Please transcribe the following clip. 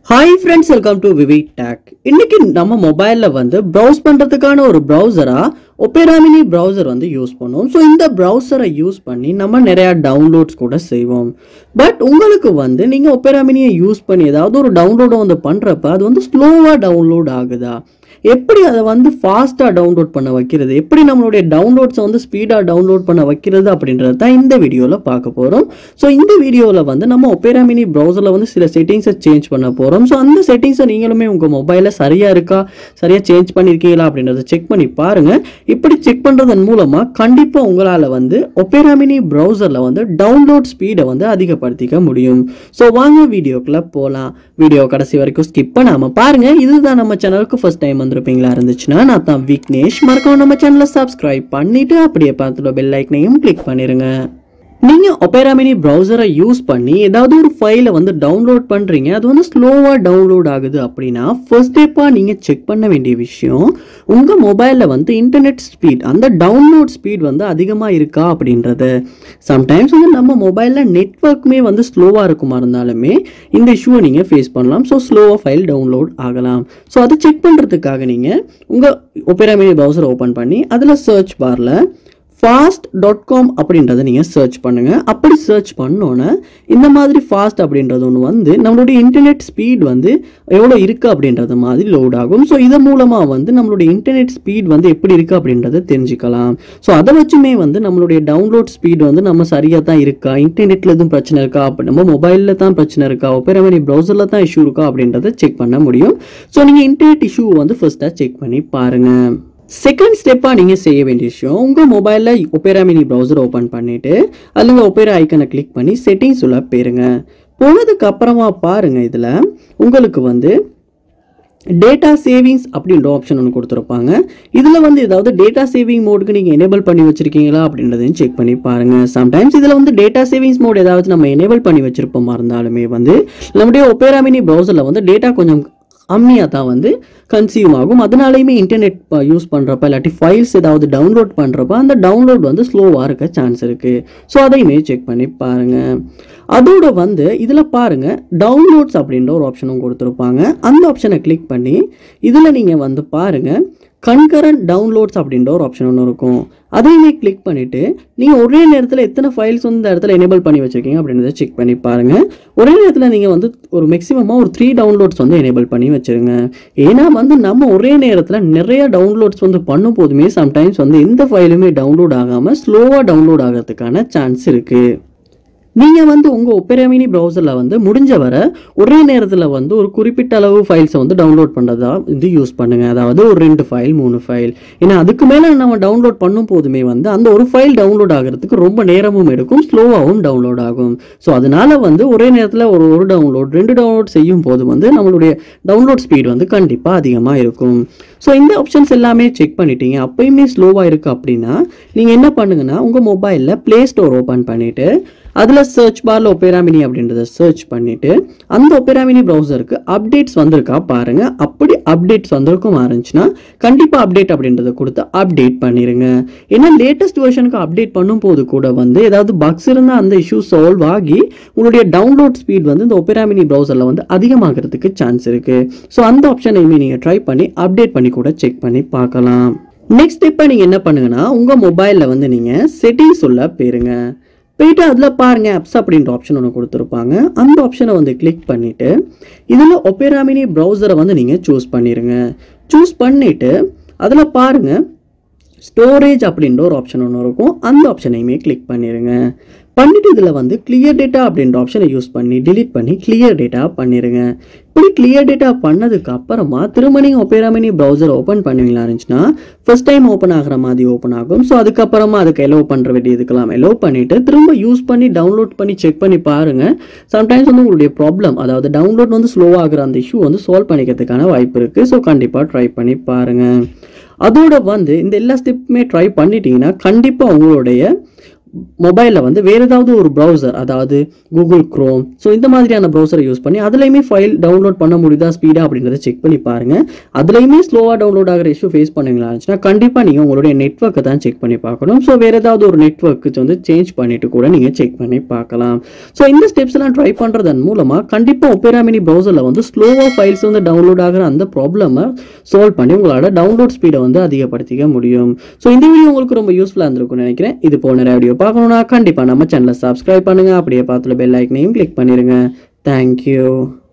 hi friends welcome to VV tag இன்னைக்கு நம்ம மொபைலில் வந்து ப்ரௌஸ் பண்ணுறதுக்கான ஒரு ப்ரௌசராக ஒப்பேராமினி ப்ரௌசர் வந்து யூஸ் பண்ணுவோம் ஸோ இந்த ப்ரௌசரை யூஸ் பண்ணி நம்ம நிறையா டவுன்லோட்ஸ் கூட செய்வோம் பட் உங்களுக்கு வந்து நீங்கள் ஒப்பேராமினியை யூஸ் பண்ணி ஏதாவது ஒரு டவுன்லோடை வந்து பண்ணுறப்ப அது வந்து ஸ்லோவாக டவுன்லோட் ஆகுதா எப்படி அதை வந்து ஃபாஸ்ட்டாக டவுன்லோட் பண்ண வைக்கிறது எப்படி நம்மளுடைய டவுன்லோட்ஸை வந்து ஸ்பீடாக டவுன்லோட் பண்ண வைக்கிறது அப்படின்றது தான் இந்த வீடியோவில் பார்க்க போகிறோம் ஸோ இந்த வீடியோவில் வந்து நம்ம ஒப்பேரா மினி ப்ரௌசரில் வந்து சில செட்டிங்ஸை சேஞ்ச் பண்ண போகிறோம் ஸோ அந்த செட்டிங்ஸை நீங்களுமே உங்கள் மொபைலில் சரியாக இருக்கா சரியாக சேஞ்ச் பண்ணியிருக்கீங்களா அப்படின்றத செக் பண்ணி பாருங்கள் இப்படி செக் பண்ணுறதன் மூலமாக கண்டிப்பாக உங்களால் வந்து ஒப்பேரா மினி ப்ரௌசரில் வந்து டவுன்லோட் ஸ்பீடை வந்து அதிகப்படுத்திக்க முடியும் ஸோ வாங்க வீடியோக்குள்ளே போகலாம் வீடியோ கடைசி வரைக்கும் ஸ்கிப் பண்ணாமல் பாருங்கள் இதுதான் நம்ம சேனலுக்கு ஃபர்ஸ்ட் டைம் வந்திருப்பீங்களா இருந்துச்சுன்னா நான் தான் விக்னேஷ் மறக்காம நம்ம சேனலை சப்ஸ்கிரைப் பண்ணிட்டு அப்படியே பார்த்துட்டு பெல் ஐக்கனையும் கிளிக் பண்ணிருங்க நீங்கள் ஒப்பேரா மினி ப்ரௌசரை யூஸ் பண்ணி ஏதாவது ஒரு ஃபைலை வந்து டவுன்லோட் பண்ணுறீங்க அது வந்து ஸ்லோவாக டவுன்லோட் ஆகுது அப்படின்னா ஃபர்ஸ்ட் ஸ்டெப்பாக நீங்கள் செக் பண்ண வேண்டிய விஷயம் உங்கள் மொபைலில் வந்து இன்டர்நெட் ஸ்பீட் அந்த டவுன்லோட் ஸ்பீட் வந்து அதிகமாக இருக்கா அப்படின்றது சம்டைம்ஸ் வந்து நம்ம மொபைலில் நெட்ஒர்க்குமே வந்து ஸ்லோவாக இருக்குமா இருந்தாலுமே இந்த இஷ்யூவை நீங்கள் ஃபேஸ் பண்ணலாம் ஸோ ஸ்லோவாக ஃபைல் டவுன்லோட் ஆகலாம் ஸோ அதை செக் பண்ணுறதுக்காக நீங்கள் உங்கள் ஒப்பேரா மினி ப்ரௌசரை ஓப்பன் பண்ணி அதில் சர்ச் பாரில் ஃபாஸ்ட் டாட் காம் அப்படின்றத நீங்கள் சர்ச் பண்ணுங்கள் அப்படி சர்ச் பண்ணோன்னே இந்த மாதிரி ஃபாஸ்ட் அப்படின்றது ஒன்று வந்து நம்மளுடைய இன்டர்நெட் ஸ்பீட் வந்து எவ்வளோ இருக்குது அப்படின்றது மாதிரி லோட் ஆகும் ஸோ இதன் மூலமாக வந்து நம்மளுடைய இன்டர்நெட் ஸ்பீட் வந்து எப்படி இருக்குது அப்படின்றத தெரிஞ்சுக்கலாம் ஸோ அதை வச்சுமே வந்து நம்மளுடைய டவுன்லோட் ஸ்பீட் வந்து நம்ம சரியாக தான் இருக்கா இன்டர்நெட்டில் எதுவும் பிரச்சனை இருக்கா அப்படி நம்ம மொபைலில் தான் பிரச்சனை இருக்கா ஒப்பேரமணி ப்ரௌசரில் தான் இஷ்யூ இருக்கா அப்படின்றத செக் பண்ண முடியும் ஸோ நீங்கள் இன்டர்நெட் இஷ்யூ வந்து ஃபர்ஸ்ட்டாக செக் பண்ணி பாருங்கள் செகண்ட் ஸ்டெப்பாக நீங்கள் செய்ய வேண்டிய விஷயம் உங்கள் மொபைலில் ஒப்பேரா மினி ப்ரௌசர் ஓப்பன் பண்ணிவிட்டு அதில் ஒப்பேரா ஐக்கனை கிளிக் பண்ணி செட்டிங்ஸ் உள்ள போயிருங்க போனதுக்கு அப்புறமா பாருங்கள் இதில் உங்களுக்கு வந்து டேட்டா சேவிங்ஸ் அப்படின்ற ஆப்ஷன் ஒன்று கொடுத்துருப்பாங்க இதில் வந்து ஏதாவது டேட்டா சேவிங் மோடுக்கு நீங்கள் எனேபிள் பண்ணி வச்சிருக்கீங்களா அப்படின்றதையும் செக் பண்ணி பாருங்கள் சம்டைம்ஸ் இதில் வந்து டேட்டா சேவிங்ஸ் மோட் ஏதாவது நம்ம எனேபிள் பண்ணி வச்சிருப்போமா இருந்தாலுமே வந்து நம்முடைய ஒப்பேரா மினி ப்ரௌசரில் வந்து டேட்டா கொஞ்சம் கம்மியாக தான் வந்து கன்சியூம் ஆகும் அதனாலையுமே இன்டர்நெட் யூஸ் பண்ணுறப்ப இல்லாட்டி ஃபைல்ஸ் ஏதாவது டவுன்லோட் பண்ணுறப்ப அந்த டவுன்லோட் வந்து ஸ்லோவாக இருக்க சான்ஸ் இருக்குது ஸோ அதையுமே செக் பண்ணி பாருங்கள் அதோட வந்து இதில் பாருங்கள் டவுன்லோட்ஸ் அப்படின்ற ஒரு ஆப்ஷனும் கொடுத்துருப்பாங்க அந்த ஆப்ஷனை கிளிக் பண்ணி இதில் நீங்கள் வந்து பாருங்கள் கன்கரண்ட் டவுன்லோட்ஸ் அப்படின்ற ஒரு ஆப்ஷன் ஒன்று இருக்கும் அதையுமே கிளிக் பண்ணிவிட்டு நீங்கள் ஒரே நேரத்தில் எத்தனை ஃபைல்ஸ் வந்து இந்த இடத்துல எனேபிள் பண்ணி வச்சுருக்கீங்க அப்படின்றத செக் பண்ணி பாருங்கள் ஒரே நேரத்தில் நீங்கள் வந்து ஒரு மேக்ஸிமமாக ஒரு த்ரீ டவுன்லோட்ஸ் வந்து எனேபிள் பண்ணி வச்சுருங்க ஏன்னா வந்து நம்ம ஒரே நேரத்தில் நிறைய டவுன்லோட்ஸ் வந்து பண்ணும் போதுமே சம்டைம்ஸ் வந்து எந்த ஃபைலுமே டவுன்லோட் ஆகாமல் ஸ்லோவாக டவுன்லோட் ஆகிறதுக்கான சான்ஸ் இருக்குது நீங்கள் வந்து உங்கள் ஒப்பேராமினி ப்ரௌசரில் வந்து முடிஞ்ச வரை ஒரே நேரத்தில் வந்து ஒரு குறிப்பிட்ட அளவு ஃபைல்ஸை வந்து டவுன்லோட் பண்ணுறதா இது யூஸ் பண்ணுங்கள் அதாவது ஒரு ரெண்டு ஃபைல் மூணு ஃபைல் ஏன்னா அதுக்கு மேலே நம்ம டவுன்லோட் பண்ணும் போதுமே வந்து அந்த ஒரு ஃபைல் டவுன்லோட் ஆகிறதுக்கு ரொம்ப நேரமும் எடுக்கும் ஸ்லோவாகவும் டவுன்லோட் ஆகும் ஸோ அதனால வந்து ஒரே நேரத்தில் ஒரு ஒரு டவுன்லோட் ரெண்டு டவுன்லோட் செய்யும் போது வந்து நம்மளுடைய டவுன்லோட் ஸ்பீட் வந்து கண்டிப்பாக அதிகமாக இருக்கும் ஸோ இந்த ஆப்ஷன்ஸ் எல்லாமே செக் பண்ணிட்டீங்க அப்பயுமே ஸ்லோவாக இருக்குது அப்படின்னா நீங்கள் என்ன பண்ணுங்கன்னா உங்கள் மொபைலில் ப்ளே ஸ்டோர் ஓப்பன் பண்ணிவிட்டு அதில் சர்ச் பாரில் ஒப்பேராமினி அப்படின்றத சர்ச் பண்ணிவிட்டு அந்த ஒப்பேராமினி ப்ரௌசருக்கு அப்டேட்ஸ் வந்திருக்கா பாருங்கள் அப்படி அப்டேட்ஸ் வந்திருக்கும் இருந்துச்சுன்னா கண்டிப்பாக அப்டேட் அப்படின்றத கொடுத்து அப்டேட் பண்ணிடுங்க ஏன்னா லேட்டஸ்ட் வெர்ஷனுக்கு அப்டேட் பண்ணும்போது கூட வந்து ஏதாவது பக்ஸ் இருந்தால் அந்த இஷ்யூ சால்வ் ஆகி உங்களுடைய டவுன்லோட் ஸ்பீட் வந்து இந்த ஒப்பேராமினி ப்ரௌசரில் வந்து அதிகமாகிறதுக்கு சான்ஸ் இருக்குது ஸோ அந்த ஆப்ஷனையுமே நீங்கள் ட்ரை பண்ணி அப்டேட் பண்ணி கூட செக் பண்ணி பார்க்கலாம் நெக்ஸ்ட் இப்போ நீங்கள் என்ன பண்ணுங்கன்னா உங்கள் மொபைலில் வந்து நீங்கள் செட்டிங்ஸ் உள்ள போயிருங்க போயிட்டு அதில் பாருங்கள் ஆப்ஸ் அப்படின்ற ஆப்ஷன் ஒன்று கொடுத்துருப்பாங்க அந்த ஆப்ஷனை வந்து கிளிக் பண்ணிவிட்டு இதில் ஒப்பேராமினி ப்ரௌசரை வந்து நீங்கள் சூஸ் பண்ணிடுங்க சூஸ் பண்ணிவிட்டு அதில் பாருங்கள் ஸ்டோரேஜ் அப்படின்ற ஒரு ஆப்ஷன் ஒன்று இருக்கும் அந்த ஆப்ஷனையுமே கிளிக் பண்ணிடுங்க பண்ணிட்டு இதில் வந்து கிளியர் டேட்டா அப்படின்ற ஆப்ஷனை யூஸ் பண்ணி delete பண்ணி கிளியர் டேட்டா பண்ணிடுங்க இப்படி கிளியர் டேட்டா பண்ணதுக்கு அப்புறமா திரும்ப நீங்கள் ஒப்பேராமினி ப்ரௌசர் ஓப்பன் பண்ணுவீங்களா இருந்துச்சுன்னா ஃபர்ஸ்ட் டைம் ஓப்பன் ஆகிற மாதிரி ஓப்பன் ஆகும் ஸோ அதுக்கப்புறமா அதுக்கு எலோ பண்ணுற வேண்டியதுக்கெல்லாம் எலோ பண்ணிவிட்டு திரும்ப யூஸ் பண்ணி டவுன்லோட் பண்ணி செக் பண்ணி பாருங்கள் சம்டைம்ஸ் வந்து உங்களுடைய ப்ராப்ளம் அதாவது டவுன்லோட் வந்து ஸ்லோ ஆகிற அந்த இஷ்யூ வந்து சால்வ் பண்ணிக்கிறதுக்கான வாய்ப்பு இருக்குது ஸோ கண்டிப்பாக ட்ரை பண்ணி பாருங்கள் அதோட வந்து இந்த எல்லா ஸ்டெப்புமே ட்ரை பண்ணிட்டீங்கன்னா கண்டிப்பாக உங்களுடைய மொபைலில் வந்து வேறு ஏதாவது ஒரு ப்ரௌசர் அதாவது கூகுள் க்ரோம் ஸோ இந்த மாதிரியான ப்ரௌசரை யூஸ் பண்ணி அதுலேயுமே ஃபைல் டவுன்லோட் பண்ண முடியுதா ஸ்பீடாக அப்படின்றத செக் பண்ணி பாருங்கள் அதுலேயுமே ஸ்லோவாக டவுன்லோட் ஆகிற இஷ்யூ ஃபேஸ் பண்ணுங்களா இருந்துச்சுன்னா கண்டிப்பாக நீங்கள் உங்களுடைய நெட்ஒர்க்கை தான் செக் பண்ணி பார்க்கணும் ஸோ வேறு ஏதாவது ஒரு நெட்ஒர்க்கு வந்து சேஞ்ச் பண்ணிட்டு கூட நீங்கள் செக் பண்ணி பார்க்கலாம் ஸோ இந்த ஸ்டெப்ஸ் எல்லாம் ட்ரை பண்ணுறதன் மூலமாக கண்டிப்பாக ஒப்பேரா மினி ப்ரௌசரில் வந்து ஸ்லோவாக ஃபைல்ஸ் வந்து டவுன்லோட் ஆகிற அந்த ப்ராப்ளமை சால்வ் பண்ணி உங்களோட டவுன்லோட் ஸ்பீடை வந்து அதிகப்படுத்திக்க முடியும் ஸோ இந்த வீடியோ உங்களுக்கு ரொம்ப யூஸ்ஃபுல்லாக இருந்திருக்கும்னு நினைக்கிறேன் இது போல் நிறைய வீடியோ பார்க்கணுன்னா கண்டிப்பாக நம்ம சேனலை சப்ஸ்கிரைப் பண்ணுங்கள் அப்படியே பார்த்துல பெல் ஐக்கனையும் கிளிக் பண்ணிடுங்க தேங்க்யூ